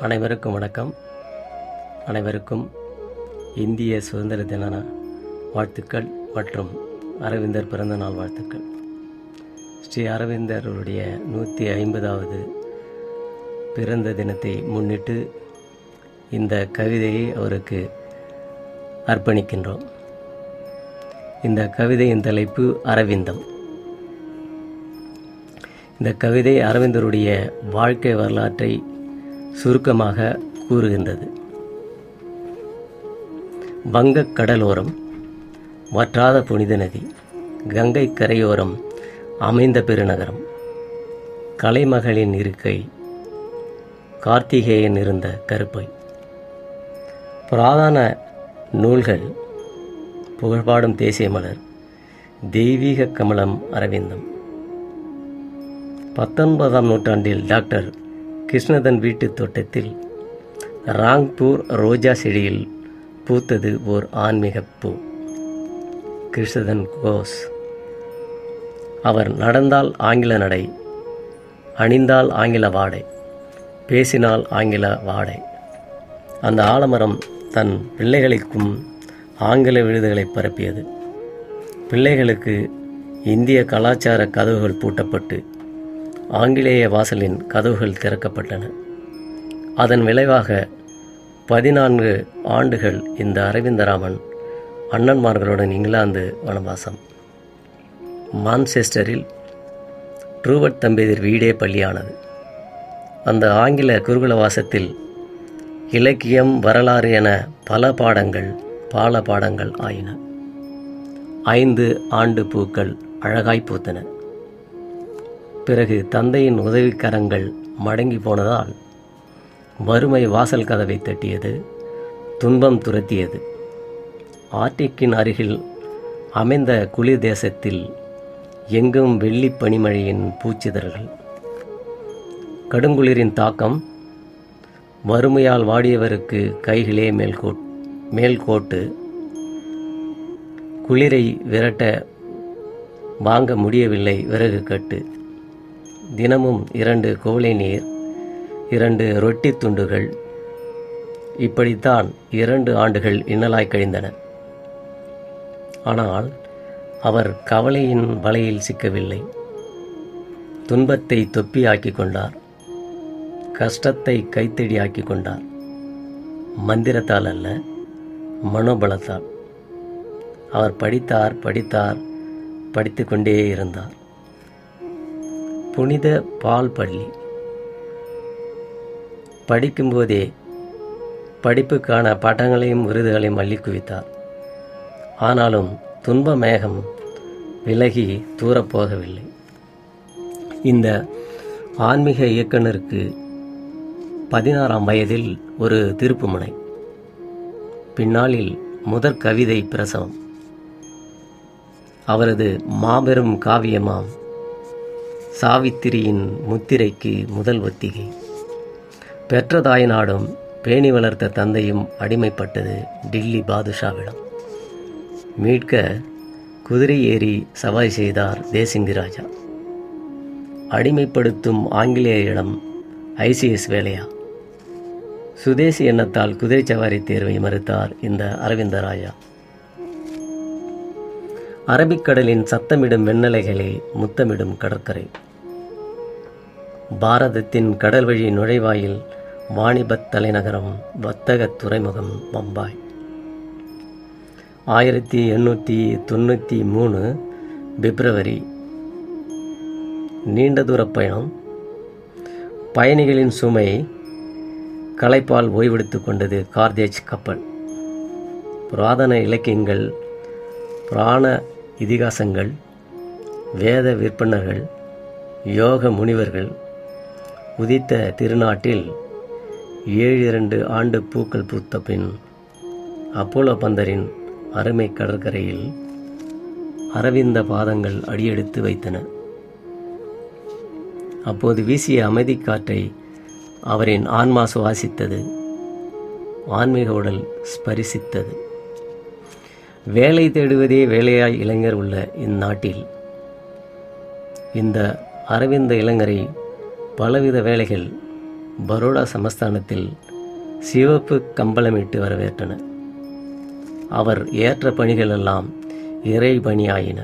அனைவருக்கும் வணக்கம் அனைவருக்கும் இந்திய சுதந்திர தின வாழ்த்துக்கள் மற்றும் அரவிந்தர் பிறந்த நாள் வாழ்த்துக்கள் ஸ்ரீ அரவிந்தருடைய நூற்றி ஐம்பதாவது பிறந்த தினத்தை முன்னிட்டு இந்த கவிதையை அவருக்கு அர்ப்பணிக்கின்றோம் இந்த கவிதையின் தலைப்பு அரவிந்தம் இந்த கவிதை அரவிந்தருடைய வாழ்க்கை வரலாற்றை சுருக்கமாக கூறுகின்றது வங்கக் கடலோரம் வற்றாத புனித நதி கங்கை கரையோரம் அமைந்த பெருநகரம் கலைமகளின் இருக்கை கார்த்திகேயன் இருந்த கருப்பை புராதன நூல்கள் புகழ்பாடும் தேசிய மலர் தெய்வீக கமலம் அரவிந்தம் பத்தொன்பதாம் நூற்றாண்டில் டாக்டர் கிருஷ்ணதன் வீட்டு தோட்டத்தில் ராங்பூர் ரோஜா செடியில் பூத்தது ஓர் ஆன்மீக பூ கிருஷ்ணதன் கோஸ் அவர் நடந்தால் ஆங்கில நடை அணிந்தால் ஆங்கில வாடை பேசினால் ஆங்கில வாடை அந்த ஆலமரம் தன் பிள்ளைகளுக்கும் ஆங்கில விருதுகளை பரப்பியது பிள்ளைகளுக்கு இந்திய கலாச்சார கதவுகள் பூட்டப்பட்டு ஆங்கிலேய வாசலின் கதவுகள் திறக்கப்பட்டன அதன் விளைவாக பதினான்கு ஆண்டுகள் இந்த அரவிந்தராமன் அண்ணன்மார்களுடன் இங்கிலாந்து வனவாசம் மான்செஸ்டரில் ட்ரூவர்ட் தம்பதியர் வீடே பள்ளியானது அந்த ஆங்கில குருகுலவாசத்தில் இலக்கியம் வரலாறு என பல பாடங்கள் பால பாடங்கள் ஆயின ஐந்து ஆண்டு பூக்கள் அழகாய் பூத்தன பிறகு தந்தையின் உதவிக்கரங்கள் மடங்கி போனதால் வறுமை வாசல் கதவை தட்டியது துன்பம் துரத்தியது ஆர்டிக்கின் அருகில் அமைந்த குளிர் தேசத்தில் எங்கும் வெள்ளி பனிமழையின் பூச்சிதழ்கள் கடுங்குளிரின் தாக்கம் வறுமையால் வாடியவருக்கு கைகளே மேல்கோட் மேல்கோட்டு குளிரை விரட்ட வாங்க முடியவில்லை விறகு கட்டு தினமும் இரண்டு கோலை நீர் இரண்டு ரொட்டி துண்டுகள் இப்படித்தான் இரண்டு ஆண்டுகள் இன்னலாய் கழிந்தன ஆனால் அவர் கவலையின் வலையில் சிக்கவில்லை துன்பத்தை தொப்பியாக்கி கொண்டார் கஷ்டத்தை கைத்தடி ஆக்கி கொண்டார் மந்திரத்தால் அல்ல மனோபலத்தால் அவர் படித்தார் படித்தார் படித்து கொண்டே இருந்தார் புனித பால் பள்ளி படிக்கும்போதே படிப்புக்கான பட்டங்களையும் விருதுகளையும் அள்ளி குவித்தார் ஆனாலும் துன்ப மேகம் விலகி தூரப்போகவில்லை இந்த ஆன்மீக இயக்குனருக்கு பதினாறாம் வயதில் ஒரு திருப்புமுனை பின்னாளில் முதற் கவிதை பிரசவம் அவரது மாபெரும் காவியமாம் சாவித்திரியின் முத்திரைக்கு முதல் ஒத்திகை பெற்ற தாய் நாடும் பேணி வளர்த்த தந்தையும் அடிமைப்பட்டது டில்லி பாதுஷாவிடம் மீட்க குதிரை ஏறி சவாரி செய்தார் தேசிங்கு ராஜா அடிமைப்படுத்தும் ஆங்கிலேயரிடம் ஐசிஎஸ் வேலையா சுதேசி எண்ணத்தால் குதிரை சவாரி தேர்வை மறுத்தார் இந்த அரவிந்த ராஜா அரபிக்கடலின் சத்தமிடும் வெண்ணலைகளே முத்தமிடும் கடற்கரை பாரதத்தின் கடல் வழி நுழைவாயில் வாணிபத் தலைநகரம் வர்த்தக துறைமுகம் பம்பாய் ஆயிரத்தி எண்ணூற்றி தொண்ணூற்றி மூணு பிப்ரவரி நீண்ட தூர பயணம் பயணிகளின் சுமை களைப்பால் ஓய்வெடுத்து கொண்டது கார்தேஜ் கப்பல் புராதன இலக்கியங்கள் புராண இதிகாசங்கள் வேத விற்பனர்கள் யோக முனிவர்கள் உதித்த திருநாட்டில் ஏழு இரண்டு ஆண்டு பூக்கள் பூத்த பின் அப்போலோ பந்தரின் அருமை கடற்கரையில் அரவிந்த பாதங்கள் அடியெடுத்து வைத்தன அப்போது வீசிய அமைதி காற்றை அவரின் ஆன்மா சுவாசித்தது ஆன்மீக உடல் ஸ்பரிசித்தது வேலை தேடுவதே வேலையாய் இளைஞர் உள்ள இந்நாட்டில் இந்த அரவிந்த இளைஞரை பலவித வேலைகள் பரோடா சமஸ்தானத்தில் சிவப்பு கம்பளமிட்டு வரவேற்றனர் அவர் ஏற்ற பணிகளெல்லாம் இறை பணியாயின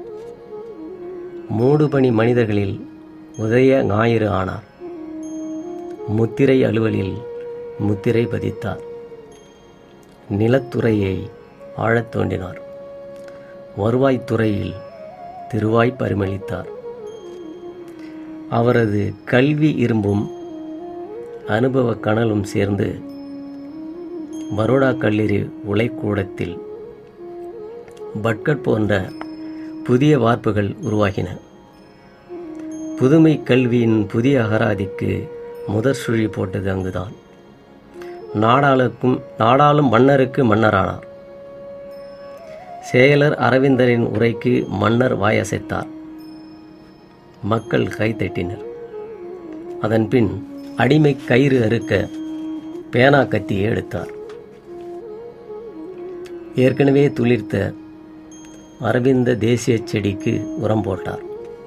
மூடுபணி மனிதர்களில் உதய ஞாயிறு ஆனார் முத்திரை அலுவலில் முத்திரை பதித்தார் நிலத்துறையை ஆழத் தோண்டினார் வருவாய்த்துறையில் திருவாய் பரிமளித்தார் அவரது கல்வி இரும்பும் அனுபவ கனலும் சேர்ந்து பரோடா கல்லூரி உலைக்கூடத்தில் பட்கட் போன்ற புதிய வார்ப்புகள் உருவாகின புதுமை கல்வியின் புதிய அகராதிக்கு முதற் சுழி போட்டது அங்குதான் நாடாளுக்கும் நாடாளும் மன்னருக்கு மன்னரானார் செயலர் அரவிந்தரின் உரைக்கு மன்னர் வாயசைத்தார் மக்கள் கைத்தட்டினர் அதன்பின் அடிமை கயிறு அறுக்க பேனா கத்தியை எடுத்தார் ஏற்கனவே துளிர்த்த அரவிந்த தேசிய செடிக்கு உரம் போட்டார்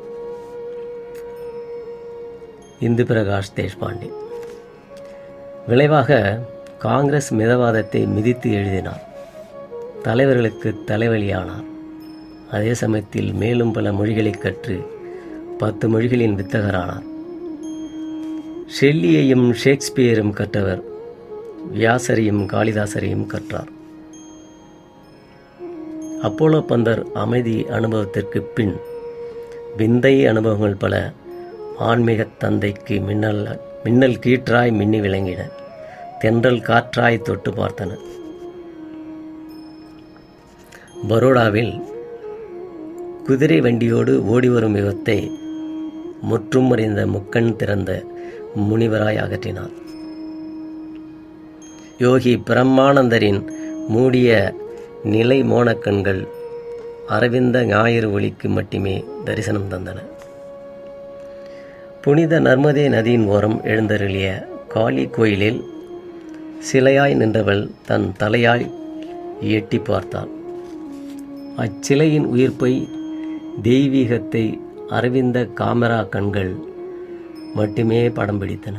இந்து பிரகாஷ் தேஷ்பாண்டே விளைவாக காங்கிரஸ் மிதவாதத்தை மிதித்து எழுதினார் தலைவர்களுக்கு தலைவலியானார் அதே சமயத்தில் மேலும் பல மொழிகளை கற்று பத்து மொழிகளின் வித்தகரானார் ஷெல்லியையும் ஷேக்ஸ்பியரும் கற்றவர் வியாசரையும் காளிதாசரையும் கற்றார் அப்போலோ பந்தர் அமைதி அனுபவத்திற்கு பின் விந்தை அனுபவங்கள் பல ஆன்மீக தந்தைக்கு மின்னல் மின்னல் கீற்றாய் மின்னி விளங்கின தென்றல் காற்றாய் தொட்டு பார்த்தன பரோடாவில் குதிரை வண்டியோடு ஓடிவரும் யுகத்தை முற்றும் அறிந்த முக்கண் திறந்த முனிவராய் அகற்றினார் யோகி பிரம்மானந்தரின் மூடிய நிலை மோனக்கண்கள் அரவிந்த ஞாயிறு ஒளிக்கு மட்டுமே தரிசனம் தந்தன புனித நர்மதே நதியின் ஓரம் எழுந்தருளிய காளி கோயிலில் சிலையாய் நின்றவள் தன் தலையாய் எட்டி பார்த்தாள் அச்சிலையின் உயிர்ப்பை தெய்வீகத்தை அரவிந்த காமரா கண்கள் மட்டுமே படம் பிடித்தன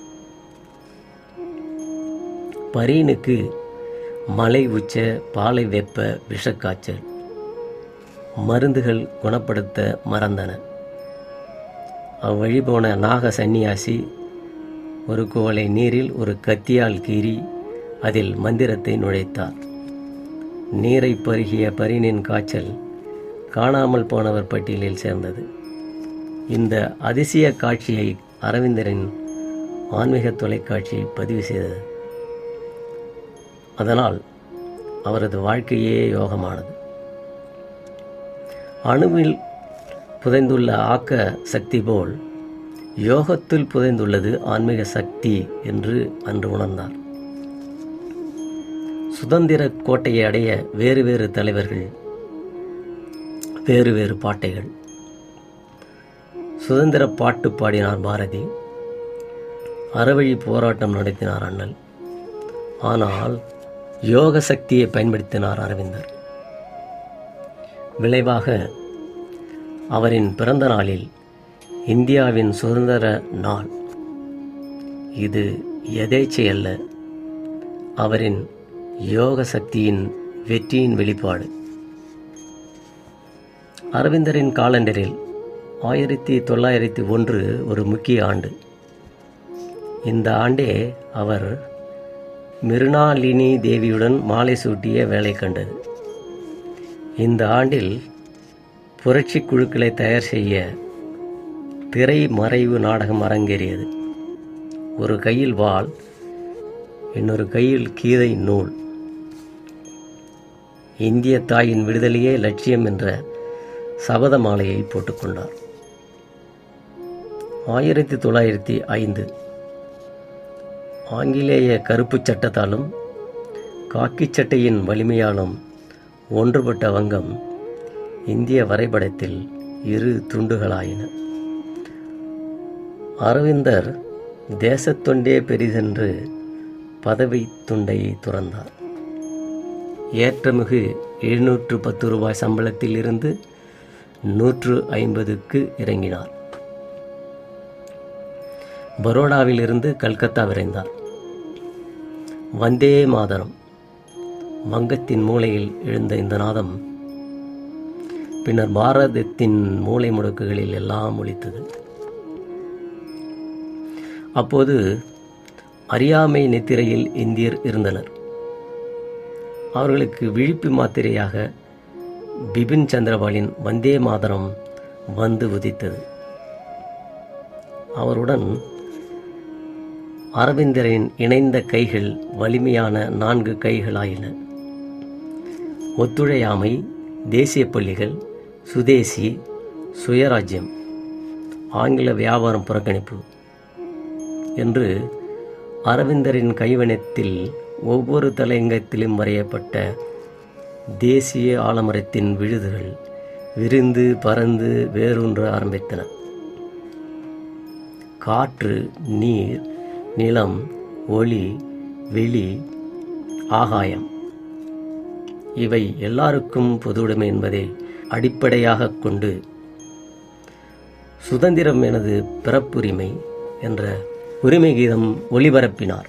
பரீனுக்கு மலை உச்ச பாலை வெப்ப விஷக்காய்ச்சல் மருந்துகள் குணப்படுத்த மறந்தன அவ்வழி போன நாக சந்நியாசி ஒரு குவளை நீரில் ஒரு கத்தியால் கீறி அதில் மந்திரத்தை நுழைத்தார் நீரை பருகிய பரீனின் காய்ச்சல் காணாமல் போனவர் பட்டியலில் சேர்ந்தது இந்த அதிசய காட்சியை அரவிந்தரின் ஆன்மீக தொலைக்காட்சி பதிவு செய்தது அதனால் அவரது வாழ்க்கையே யோகமானது அணுவில் புதைந்துள்ள ஆக்க சக்தி போல் யோகத்தில் புதைந்துள்ளது ஆன்மீக சக்தி என்று அன்று உணர்ந்தார் சுதந்திர கோட்டையை அடைய வேறு வேறு தலைவர்கள் வேறு வேறு பாட்டைகள் சுதந்திர பாட்டு பாடினார் பாரதி அறவழி போராட்டம் நடத்தினார் அண்ணல் ஆனால் யோக சக்தியை பயன்படுத்தினார் அரவிந்தர் விளைவாக அவரின் பிறந்த நாளில் இந்தியாவின் சுதந்திர நாள் இது எதேச்சை அல்ல அவரின் யோக சக்தியின் வெற்றியின் வெளிப்பாடு அரவிந்தரின் காலண்டரில் ஆயிரத்தி தொள்ளாயிரத்தி ஒன்று ஒரு முக்கிய ஆண்டு இந்த ஆண்டே அவர் மிருணாலினி தேவியுடன் மாலை சூட்டிய வேலை கண்டது இந்த ஆண்டில் புரட்சி குழுக்களை தயார் செய்ய திரை மறைவு நாடகம் அரங்கேறியது ஒரு கையில் வாள் இன்னொரு கையில் கீதை நூல் இந்திய தாயின் விடுதலையே லட்சியம் என்ற சபத மாலையை போட்டுக்கொண்டார் ஆயிரத்தி தொள்ளாயிரத்தி ஐந்து ஆங்கிலேய கருப்புச் சட்டத்தாலும் காக்கிச் சட்டையின் வலிமையாலும் ஒன்றுபட்ட வங்கம் இந்திய வரைபடத்தில் இரு துண்டுகளாயின அரவிந்தர் தேசத்தொண்டே பெரிதென்று பதவி துண்டை துறந்தார் ஏற்றமிகு எழுநூற்று பத்து ரூபாய் சம்பளத்தில் இருந்து நூற்று ஐம்பதுக்கு இறங்கினார் பரோடாவிலிருந்து கல்கத்தா விரைந்தார் வந்தே மாதரம் வங்கத்தின் மூலையில் எழுந்த இந்த நாதம் பின்னர் பாரதத்தின் மூலை முடுக்குகளில் எல்லாம் ஒலித்தது அப்போது அறியாமை நித்திரையில் இந்தியர் இருந்தனர் அவர்களுக்கு விழிப்பு மாத்திரையாக பிபின் சந்திரபாலின் வந்தே மாதரம் வந்து உதித்தது அவருடன் அரவிந்தரின் இணைந்த கைகள் வலிமையான நான்கு கைகளாயின ஒத்துழையாமை தேசிய பள்ளிகள் சுதேசி சுயராஜ்யம் ஆங்கில வியாபாரம் புறக்கணிப்பு என்று அரவிந்தரின் கைவனத்தில் ஒவ்வொரு தலையங்கத்திலும் வரையப்பட்ட தேசிய ஆலமரத்தின் விழுதுகள் விரிந்து பறந்து வேரூன்ற ஆரம்பித்தன காற்று நீர் நிலம் ஒளி வெளி ஆகாயம் இவை எல்லாருக்கும் பொதுவுடைமை என்பதை அடிப்படையாக கொண்டு சுதந்திரம் எனது பிறப்புரிமை என்ற உரிமை கீதம் ஒளிபரப்பினார்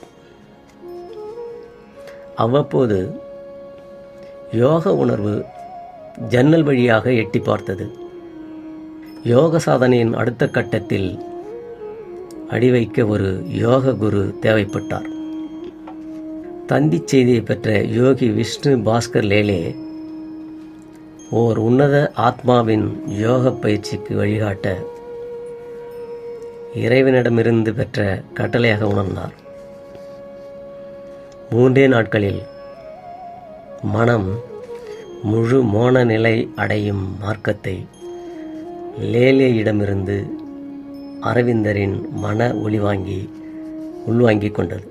அவ்வப்போது யோக உணர்வு ஜன்னல் வழியாக எட்டி பார்த்தது யோக சாதனையின் அடுத்த கட்டத்தில் அடிவைக்க ஒரு யோக குரு தேவைப்பட்டார் தந்தி செய்தியை பெற்ற யோகி விஷ்ணு பாஸ்கர் லேலே ஓர் உன்னத ஆத்மாவின் யோக பயிற்சிக்கு வழிகாட்ட இறைவனிடமிருந்து பெற்ற கட்டளையாக உணர்ந்தார் மூன்றே நாட்களில் மனம் முழு மோன நிலை அடையும் மார்க்கத்தை லேலேயிடமிருந்து அரவிந்தரின் மன ஒளிவாங்கி உள்வாங்கிக் கொண்டது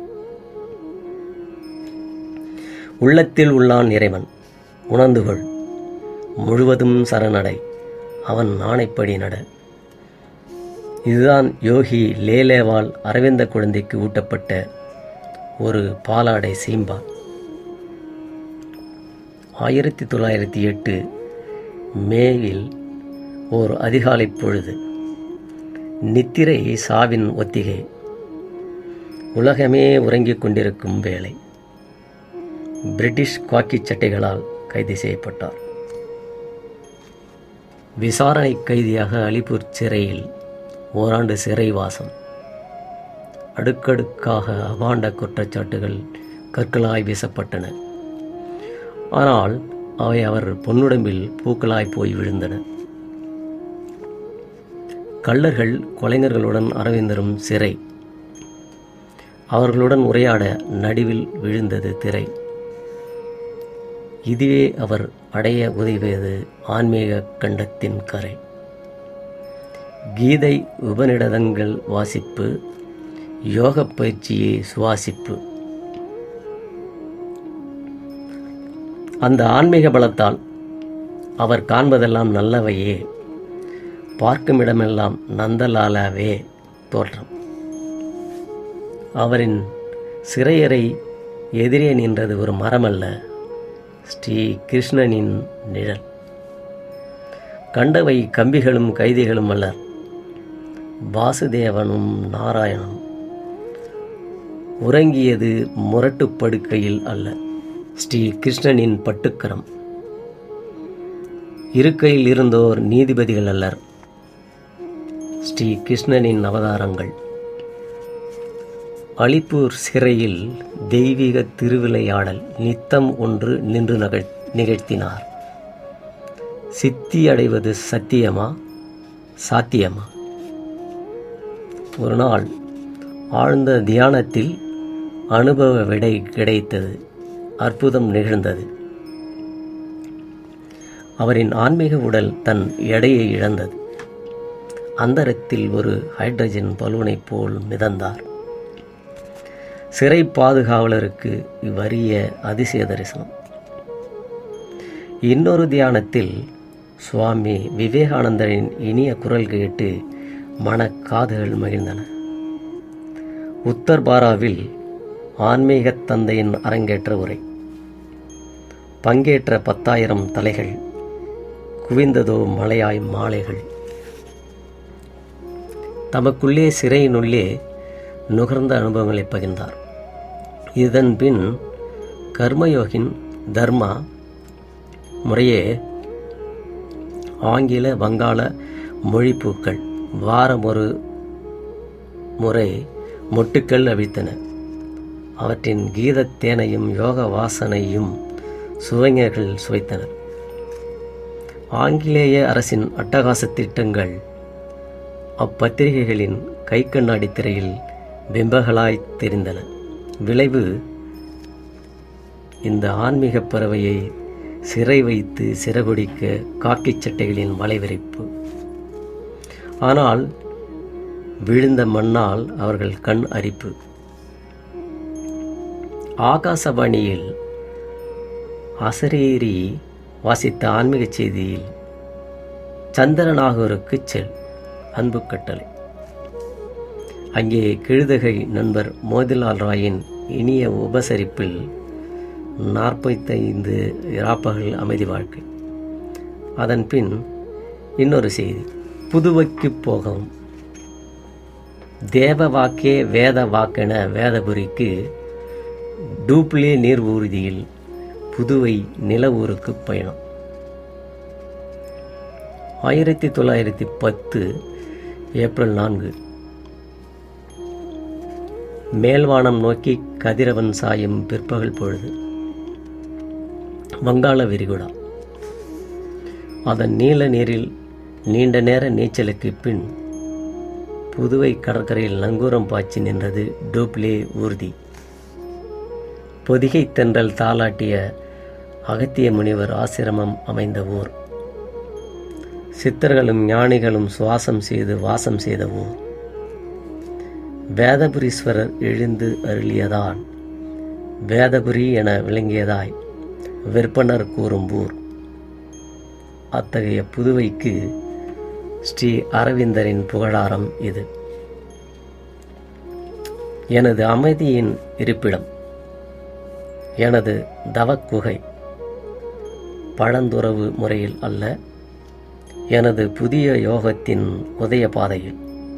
உள்ளத்தில் உள்ளான் இறைவன் உணர்ந்துகொள் முழுவதும் சரணடை அவன் ஆணைப்படி நட இதுதான் யோகி லேலேவால் அரவிந்த குழந்தைக்கு ஊட்டப்பட்ட ஒரு பாலாடை சீம்பா ஆயிரத்தி தொள்ளாயிரத்தி எட்டு மேயில் ஓர் அதிகாலை பொழுது நித்திரை சாவின் ஒத்திகை உலகமே உறங்கிக் கொண்டிருக்கும் வேளை பிரிட்டிஷ் காக்கிச் சட்டைகளால் கைது செய்யப்பட்டார் விசாரணை கைதியாக அலிபூர் சிறையில் ஓராண்டு சிறைவாசம் அடுக்கடுக்காக அபாண்ட குற்றச்சாட்டுகள் கற்களாய் வீசப்பட்டன ஆனால் அவை அவர் பொன்னுடம்பில் பூக்களாய் போய் விழுந்தன கள்ளர்கள் கொலைஞர்களுடன் அரவிந்தரும் சிறை அவர்களுடன் உரையாட நடுவில் விழுந்தது திரை இதுவே அவர் அடைய உதவியது ஆன்மீக கண்டத்தின் கரை கீதை உபநிடதங்கள் வாசிப்பு யோகப் பயிற்சியை சுவாசிப்பு அந்த ஆன்மீக பலத்தால் அவர் காண்பதெல்லாம் நல்லவையே பார்க்கும் இடமெல்லாம் நந்தலாலாவே தோற்றம் அவரின் சிறையறை எதிரே நின்றது ஒரு மரமல்ல ஸ்ரீ கிருஷ்ணனின் நிழல் கண்டவை கம்பிகளும் கைதிகளும் அல்லர் வாசுதேவனும் நாராயணனும் உறங்கியது முரட்டு படுக்கையில் அல்ல ஸ்ரீ கிருஷ்ணனின் பட்டுக்கரம் இருக்கையில் இருந்தோர் நீதிபதிகள் அல்லர் ஸ்ரீ கிருஷ்ணனின் அவதாரங்கள் அலிப்பூர் சிறையில் தெய்வீக திருவிளையாடல் நித்தம் ஒன்று நின்று நகழ் நிகழ்த்தினார் சித்தி அடைவது சத்தியமா சாத்தியமா ஒரு நாள் ஆழ்ந்த தியானத்தில் அனுபவ விடை கிடைத்தது அற்புதம் நிகழ்ந்தது அவரின் ஆன்மீக உடல் தன் எடையை இழந்தது அந்தரத்தில் ஒரு ஹைட்ரஜன் பலூனைப் போல் மிதந்தார் சிறை பாதுகாவலருக்கு இவ்வறிய அதிசய தரிசனம் இன்னொரு தியானத்தில் சுவாமி விவேகானந்தரின் இனிய குரல் கேட்டு மன காதுகள் மகிழ்ந்தன உத்தர் பாராவில் ஆன்மீகத் தந்தையின் அரங்கேற்ற உரை பங்கேற்ற பத்தாயிரம் தலைகள் குவிந்ததோ மலையாய் மாலைகள் தமக்குள்ளே சிறையினுள்ளே நுகர்ந்த அனுபவங்களை பகிர்ந்தார் இதன் பின் கர்மயோகின் தர்மா முறையே ஆங்கில வங்காள மொழிப்பூக்கள் வாரம் ஒரு முறை மொட்டுக்கள் அவிழ்த்தன அவற்றின் கீதத்தேனையும் யோக வாசனையும் சுவைஞர்கள் சுவைத்தனர் ஆங்கிலேய அரசின் அட்டகாச திட்டங்கள் அப்பத்திரிகைகளின் கை கண்ணாடி திரையில் பிம்பங்களாய் தெரிந்தன விளைவு இந்த ஆன்மீக பறவையை சிறை வைத்து சிறகுடிக்க காக்கிச் சட்டைகளின் வலைவிரிப்பு ஆனால் விழுந்த மண்ணால் அவர்கள் கண் அரிப்பு ஆகாசவாணியில் அசரேறி வாசித்த ஆன்மீக செய்தியில் சந்திரநாகூருக்கு செல் அன்பு கட்டளை அங்கே கிழுதகை நண்பர் மோதிலால் ராயின் இனிய உபசரிப்பில் நாற்பத்தைந்து இராப்பகல் அமைதி வாழ்க்கை அதன் பின் இன்னொரு செய்தி புதுவைக்கு போகவும் தேவ வாக்கே வேத வாக்கென வேதபுரிக்கு டூப்ளே நீர் ஊர்தியில் புதுவை நில ஊருக்கு பயணம் ஆயிரத்தி தொள்ளாயிரத்தி பத்து ஏப்ரல் நான்கு மேல்வானம் நோக்கி கதிரவன் சாயும் பிற்பகல் பொழுது வங்காள விரிகுடா அதன் நீல நீரில் நீண்ட நேர நீச்சலுக்கு பின் புதுவை கடற்கரையில் நங்கூரம் பாய்ச்சி நின்றது டூப்ளே ஊர்தி பொதிகை தென்றல் தாளாட்டிய அகத்திய முனிவர் ஆசிரமம் அமைந்த ஊர் சித்தர்களும் ஞானிகளும் சுவாசம் செய்து வாசம் செய்த ஊர் வேதபுரீஸ்வரர் எழுந்து அருளியதான் வேதபுரி என விளங்கியதாய் விற்பனர் கூறும் ஊர் அத்தகைய புதுவைக்கு ஸ்ரீ அரவிந்தரின் புகழாரம் இது எனது அமைதியின் இருப்பிடம் எனது தவக்குகை பழந்துறவு முறையில் அல்ல எனது புதிய யோகத்தின் உதய பாதையில்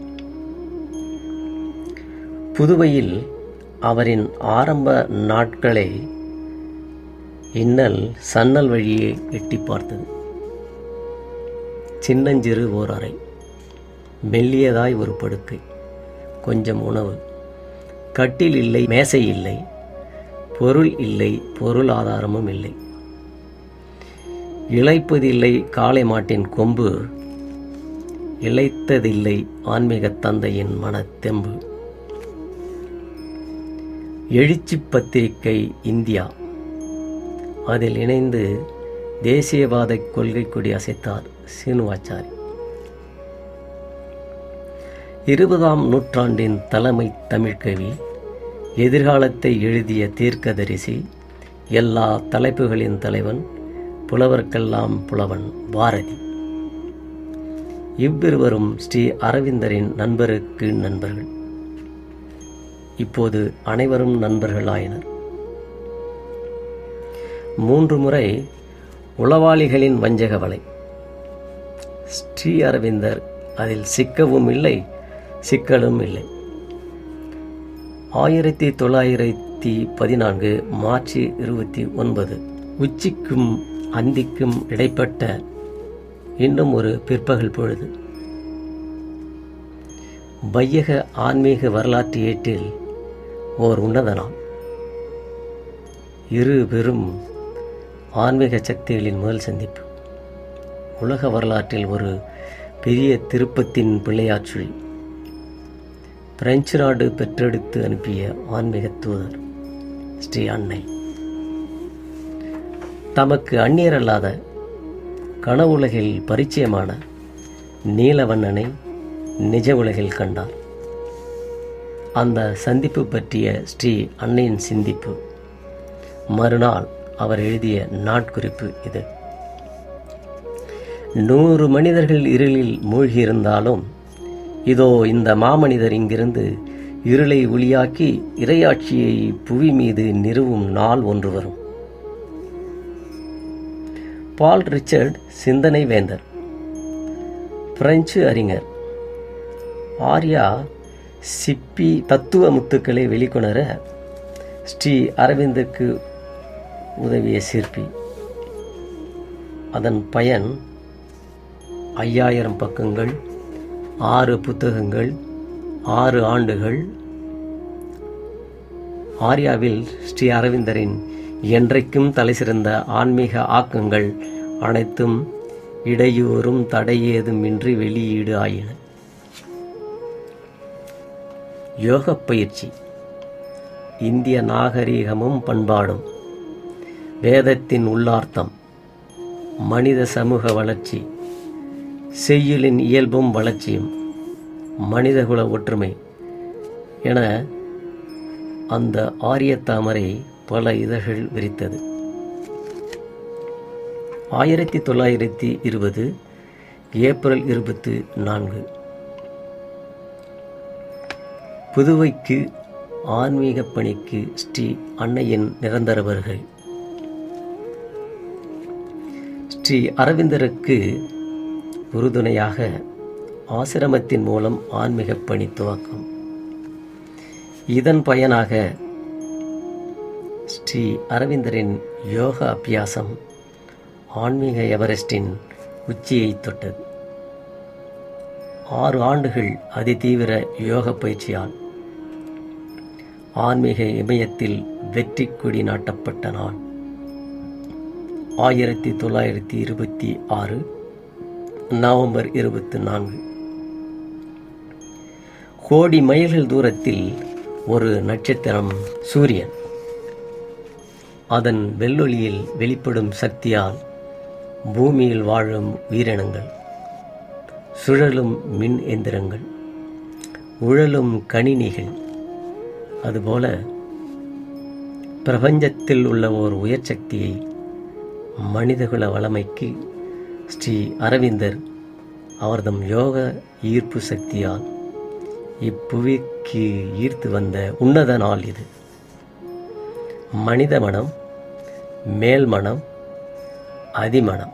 புதுவையில் அவரின் ஆரம்ப நாட்களை இன்னல் சன்னல் வழியே எட்டி பார்த்தது சின்னஞ்சிறு ஓர் அறை மெல்லியதாய் ஒரு படுக்கை கொஞ்சம் உணவு கட்டில் இல்லை மேசை இல்லை பொருள் இல்லை பொருள் ஆதாரமும் இல்லை இழைப்பதில்லை காளை மாட்டின் கொம்பு இழைத்ததில்லை ஆன்மீக தந்தையின் மனத்தெம்பு எழுச்சி பத்திரிகை இந்தியா அதில் இணைந்து தேசியவாத கொள்கை கொடி அசைத்தார் சீனுவாச்சாரி இருபதாம் நூற்றாண்டின் தலைமை தமிழ்கவி எதிர்காலத்தை எழுதிய தீர்க்கதரிசி எல்லா தலைப்புகளின் தலைவன் புலவர்க்கெல்லாம் புலவன் பாரதி இவ்விருவரும் ஸ்ரீ அரவிந்தரின் நண்பருக்கு நண்பர்கள் இப்போது அனைவரும் நண்பர்கள் ஆயினர் மூன்று முறை உளவாளிகளின் வஞ்சக வலை ஸ்ரீ அரவிந்தர் அதில் சிக்கவும் இல்லை சிக்கலும் இல்லை ஆயிரத்தி தொள்ளாயிரத்தி பதினான்கு மார்ச் இருபத்தி ஒன்பது உச்சிக்கும் அந்திக்கும் இடைப்பட்ட இன்னும் ஒரு பிற்பகல் பொழுது வையக ஆன்மீக வரலாற்று ஏட்டில் ஓர் உன்னத நாள் இரு பெரும் ஆன்மீக சக்திகளின் முதல் சந்திப்பு உலக வரலாற்றில் ஒரு பெரிய திருப்பத்தின் பிள்ளையாச்சுழி பிரெஞ்சு நாடு பெற்றெடுத்து அனுப்பிய ஆன்மீக தூதர் ஸ்ரீ அன்னை தமக்கு அந்நியரல்லாத கனவுலகில் பரிச்சயமான நீலவண்ணனை நிஜ உலகில் கண்டார் அந்த சந்திப்பு பற்றிய ஸ்ரீ அன்னையின் சிந்திப்பு மறுநாள் அவர் எழுதிய நாட்குறிப்பு இது நூறு மனிதர்கள் இருளில் மூழ்கியிருந்தாலும் இதோ இந்த மாமனிதர் இங்கிருந்து இருளை ஒளியாக்கி இரையாட்சியை புவி மீது நிறுவும் நாள் ஒன்று வரும் பால் ரிச்சர்ட் சிந்தனை வேந்தர் பிரெஞ்சு அறிஞர் ஆர்யா சிப்பி தத்துவ முத்துக்களை வெளிக்கொணர ஸ்ரீ அரவிந்துக்கு உதவிய சிற்பி அதன் பயன் ஐயாயிரம் பக்கங்கள் ஆறு புத்தகங்கள் ஆறு ஆண்டுகள் ஆர்யாவில் ஸ்ரீ அரவிந்தரின் என்றைக்கும் தலைசிறந்த ஆன்மீக ஆக்கங்கள் அனைத்தும் இடையூறும் தடையேதுமின்றி வெளியீடு ஆயின யோகப் பயிற்சி இந்திய நாகரீகமும் பண்பாடும் வேதத்தின் உள்ளார்த்தம் மனித சமூக வளர்ச்சி செய்யுளின் இயல்பும் வளர்ச்சியும் மனிதகுல ஒற்றுமை என அந்த ஆரிய தாமரை பல இதழ்கள் விரித்தது ஆயிரத்தி தொள்ளாயிரத்தி இருபது ஏப்ரல் இருபத்து நான்கு புதுவைக்கு ஆன்மீக பணிக்கு ஸ்ரீ அன்னையின் நிரந்தர வருகை ஸ்ரீ அரவிந்தருக்கு உறுதுணையாக ஆசிரமத்தின் மூலம் ஆன்மீக பணி துவக்கம் இதன் பயனாக ஸ்ரீ அரவிந்தரின் யோகா அபியாசம் ஆன்மீக எவரெஸ்டின் உச்சியை தொட்டது ஆறு ஆண்டுகள் அதிதீவிர யோக பயிற்சியால் ஆன்மீக இமயத்தில் வெற்றி கொடி நாட்டப்பட்ட நாள் ஆயிரத்தி தொள்ளாயிரத்தி இருபத்தி ஆறு நவம்பர் இருபத்தி நான்கு கோடி மைல்கள் தூரத்தில் ஒரு நட்சத்திரம் சூரியன் அதன் வெள்ளொளியில் வெளிப்படும் சக்தியால் பூமியில் வாழும் உயிரினங்கள் சுழலும் மின் எந்திரங்கள் உழலும் கணினிகள் அதுபோல பிரபஞ்சத்தில் உள்ள ஓர் உயர் சக்தியை மனிதகுல வளமைக்கு ஸ்ரீ அரவிந்தர் அவர்தம் யோக ஈர்ப்பு சக்தியால் இப்புவிக்கு ஈர்த்து வந்த உன்னத நாள் இது மனித மனம் மேல் மனம் அதிமனம்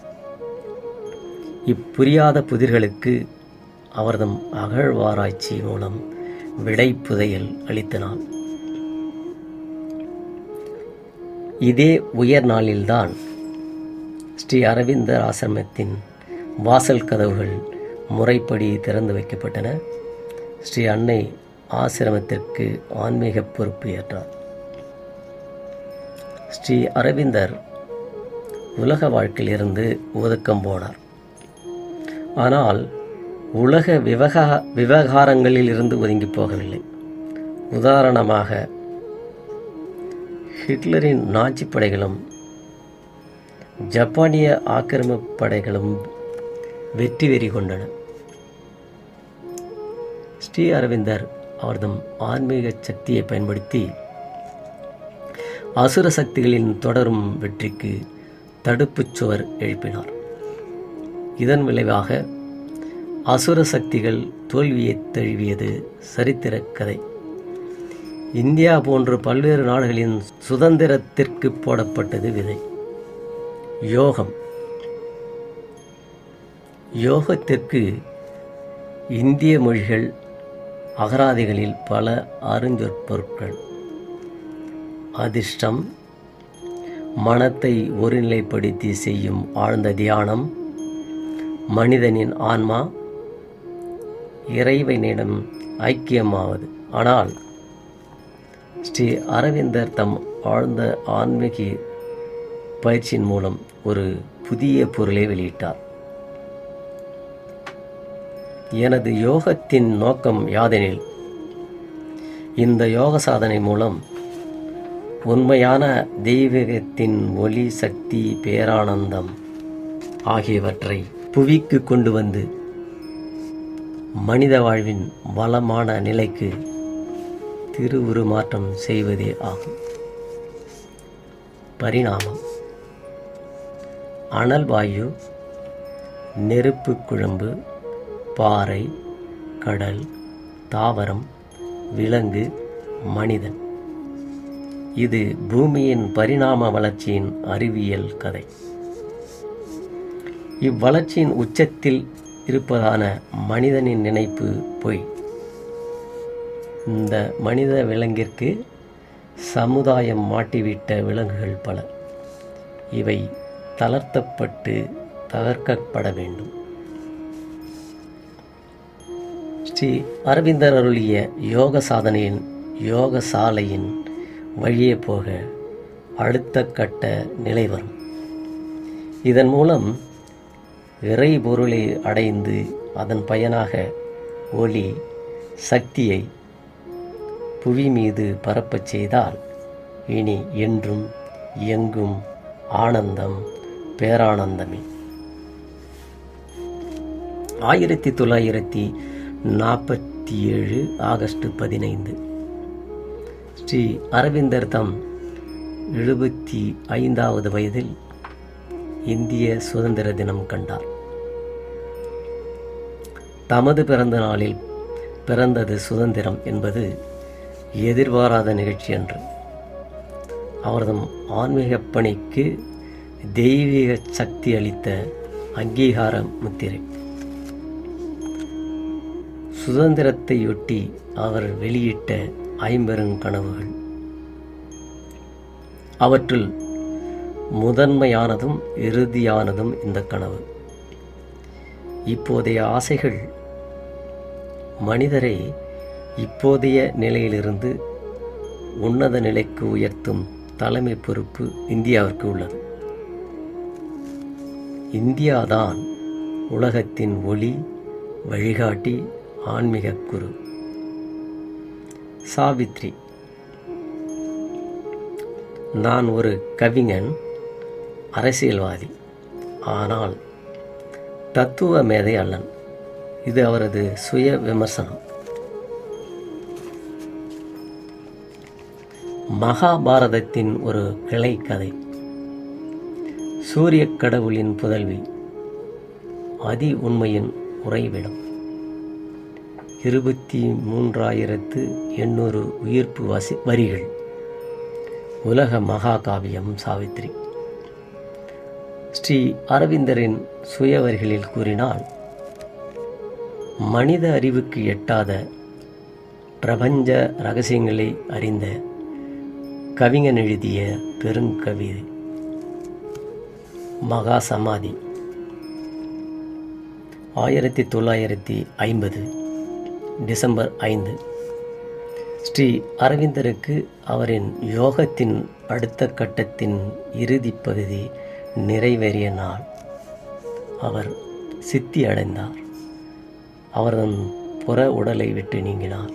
இப்புரியாத புதிர்களுக்கு அவர்தம் அகழ்வாராய்ச்சி மூலம் விடை புதையல் அளித்த நாள் இதே உயர் நாளில்தான் ஸ்ரீ அரவிந்தர் ஆசிரமத்தின் வாசல் கதவுகள் முறைப்படி திறந்து வைக்கப்பட்டன ஸ்ரீ அன்னை ஆசிரமத்திற்கு ஆன்மீக பொறுப்பு ஏற்றார் ஸ்ரீ அரவிந்தர் உலக வாழ்க்கையிலிருந்து ஒதுக்கம் போனார் ஆனால் உலக விவகா விவகாரங்களில் இருந்து ஒதுங்கி போகவில்லை உதாரணமாக ஹிட்லரின் நாச்சி படைகளும் ஜப்பானிய ஆக்கிரமிப்பு படைகளும் வெற்றி வெறி கொண்டன ஸ்ரீ அரவிந்தர் அவர்தம் ஆன்மீக சக்தியை பயன்படுத்தி அசுர சக்திகளின் தொடரும் வெற்றிக்கு தடுப்புச் சுவர் எழுப்பினார் இதன் விளைவாக அசுர சக்திகள் தோல்வியை தழுவியது சரித்திர கதை இந்தியா போன்ற பல்வேறு நாடுகளின் சுதந்திரத்திற்கு போடப்பட்டது விதை யோகம் யோகத்திற்கு இந்திய மொழிகள் அகராதிகளில் பல அருஞ்சொற்பொருட்கள் அதிர்ஷ்டம் மனத்தை ஒருநிலைப்படுத்தி செய்யும் ஆழ்ந்த தியானம் மனிதனின் ஆன்மா இறைவனிடம் ஐக்கியமாவது ஆனால் ஸ்ரீ அரவிந்தர் தம் ஆழ்ந்த ஆன்மீக பயிற்சியின் மூலம் ஒரு புதிய பொருளை வெளியிட்டார் எனது யோகத்தின் நோக்கம் யாதெனில் இந்த யோக சாதனை மூலம் உண்மையான தெய்வீகத்தின் ஒளி சக்தி பேரானந்தம் ஆகியவற்றை புவிக்கு கொண்டு வந்து மனித வாழ்வின் வளமான நிலைக்கு திருவுருமாற்றம் செய்வதே ஆகும் பரிணாமம் அனல் வாயு நெருப்பு குழம்பு பாறை கடல் தாவரம் விலங்கு மனிதன் இது பூமியின் பரிணாம வளர்ச்சியின் அறிவியல் கதை இவ்வளர்ச்சியின் உச்சத்தில் இருப்பதான மனிதனின் நினைப்பு பொய் இந்த மனித விலங்கிற்கு சமுதாயம் மாட்டிவிட்ட விலங்குகள் பல இவை தளர்த்தப்பட்டு தகர்க்கப்பட வேண்டும் ஸ்ரீ அரவிந்தர் அருளிய யோக சாதனையின் யோக சாலையின் வழியே போக அடுத்த கட்ட நிலை வரும் இதன் மூலம் இறை பொருளை அடைந்து அதன் பயனாக ஒளி சக்தியை புவி மீது பரப்பச் செய்தால் இனி என்றும் எங்கும் ஆனந்தம் பேரானந்தமே ஆயிரத்தி தொள்ளாயிரத்தி நாற்பத்தி ஏழு ஆகஸ்ட் பதினைந்து ஸ்ரீ அரவிந்தர் தம் எழுபத்தி ஐந்தாவது வயதில் இந்திய சுதந்திர தினம் கண்டார் தமது பிறந்த நாளில் பிறந்தது சுதந்திரம் என்பது எதிர்பாராத நிகழ்ச்சி அன்று அவரதும் ஆன்மீக பணிக்கு தெய்வீக சக்தி அளித்த அங்கீகார முத்திரை சுதந்திரத்தையொட்டி அவர் வெளியிட்ட ஐம்பெருங்கனவுகள் அவற்றுள் முதன்மையானதும் இறுதியானதும் இந்த கனவு இப்போதைய ஆசைகள் மனிதரை இப்போதைய நிலையிலிருந்து உன்னத நிலைக்கு உயர்த்தும் தலைமை பொறுப்பு இந்தியாவிற்கு உள்ளது இந்தியாதான் உலகத்தின் ஒளி வழிகாட்டி ஆன்மீக குரு சாவித்ரி நான் ஒரு கவிஞன் அரசியல்வாதி ஆனால் தத்துவ மேதை அல்லன் இது அவரது சுய விமர்சனம் மகாபாரதத்தின் ஒரு கிளை கதை சூரிய கடவுளின் புதல்வி அதி உண்மையின் உறைவிடம் இருபத்தி மூன்றாயிரத்து எண்ணூறு உயிர்ப்பு வசி வரிகள் உலக மகாகாவியம் சாவித்ரி ஸ்ரீ அரவிந்தரின் சுயவரிகளில் கூறினால் மனித அறிவுக்கு எட்டாத பிரபஞ்ச ரகசியங்களை அறிந்த கவிஞன் எழுதிய பெருங்கவிதை மகா சமாதி ஆயிரத்தி தொள்ளாயிரத்தி ஐம்பது டிசம்பர் ஐந்து ஸ்ரீ அரவிந்தருக்கு அவரின் யோகத்தின் அடுத்த கட்டத்தின் இறுதிப் பகுதி நிறைவேறிய நாள் அவர் சித்தி அடைந்தார் அவரது புற உடலை விட்டு நீங்கினார்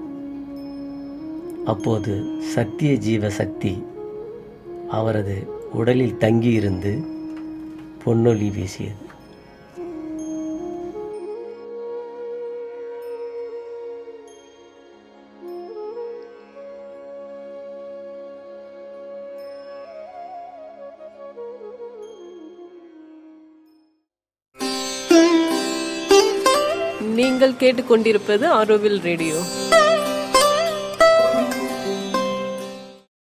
அப்போது சத்திய ஜீவ சக்தி அவரது உடலில் தங்கியிருந்து பொன்னொளி வீசியது நீங்கள் கேட்டுக்கொண்டிருப்பது ஆரோவில் ரேடியோ